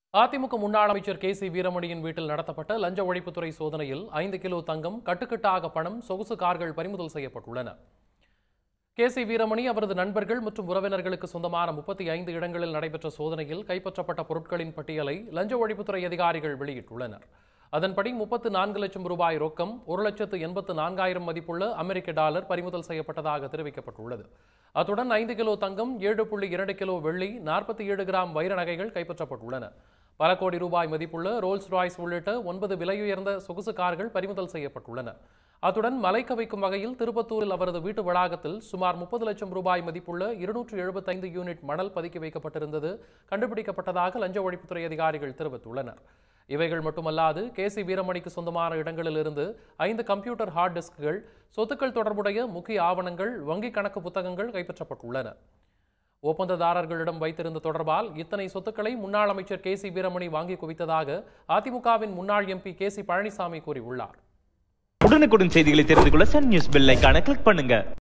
அதிமுக முன்னாள் அமைச்சர் K C வீரமணியின் வீட்டில் நடத்தப்பட்ட லஞ்ச ஒழிப்புத்துறை சோதனையில் ஐந்து கிலோ தங்கம் கட்டுக்கட்டாக பணம் சொகுசு கார்கள் பறிமுதல் செய்யப்பட்டுள்ளன கே சி வீரமணி அவரது நண்பர்கள் மற்றும் உறவினர்களுக்கு சொந்தமான முப்பத்தி ஐந்து இடங்களில் நடைபெற்ற சோதனையில் கைப்பற்றப்பட்ட பொருட்களின் பட்டியலை லஞ்ச ஒழிப்புத்துறை அதிகாரிகள் வெளியிட்டுள்ளனர் அதன்படி முப்பத்து நான்கு லட்சம் ரூபாய் ரொக்கம் ஒரு லட்சத்து எண்பத்து நான்காயிரம் மதிப்புள்ள அமெரிக்க டாலர் பறிமுதல் செய்யப்பட்டதாக தெரிவிக்கப்பட்டுள்ளது அத்துடன் ஐந்து கிலோ தங்கம் ஏழு புள்ளி இரண்டு கிலோ வெள்ளி நாற்பத்தி ஏழு கிராம் வைர நகைகள் கைப்பற்றப்பட்டுள்ளன பல கோடி ரூபாய் மதிப்புள்ள ரோல்ஸ் ராய்ஸ் உள்ளிட்ட ஒன்பது விலையுயர்ந்த சொகுசு கார்கள் பறிமுதல் செய்யப்பட்டுள்ளன அத்துடன் மலைக்க வைக்கும் வகையில் திருப்பத்தூரில் அவரது வீட்டு வளாகத்தில் சுமார் முப்பது லட்சம் ரூபாய் மதிப்புள்ள இருநூற்று எழுபத்தைந்து யூனிட் மணல் பதுக்கி வைக்கப்பட்டிருந்தது கண்டுபிடிக்கப்பட்டதாக லஞ்ச ஒழிப்புத்துறை அதிகாரிகள் தெரிவித்துள்ளனர் இவைகள் மட்டுமல்லாது கே சி வீரமணிக்கு சொந்தமான இடங்களிலிருந்து ஐந்து கம்ப்யூட்டர் ஹார்ட் டிஸ்க்குகள் சொத்துக்கள் தொடர்புடைய முக்கிய ஆவணங்கள் வங்கி கணக்கு புத்தகங்கள் கைப்பற்றப்பட்டுள்ளன ஒப்பந்ததாரர்களிடம் வைத்திருந்த தொடர்பால் இத்தனை சொத்துக்களை முன்னாள் அமைச்சர் கே சி வீரமணி வாங்கி குவித்ததாக அதிமுகவின் முன்னாள் எம்பி கே சி பழனிசாமி கூறியுள்ளார் உடனுக்குடன் செய்திகளை தெரிந்து கொள்ள சன் நியூஸ் பெல் ஐகானை கிளிக் பண்ணுங்க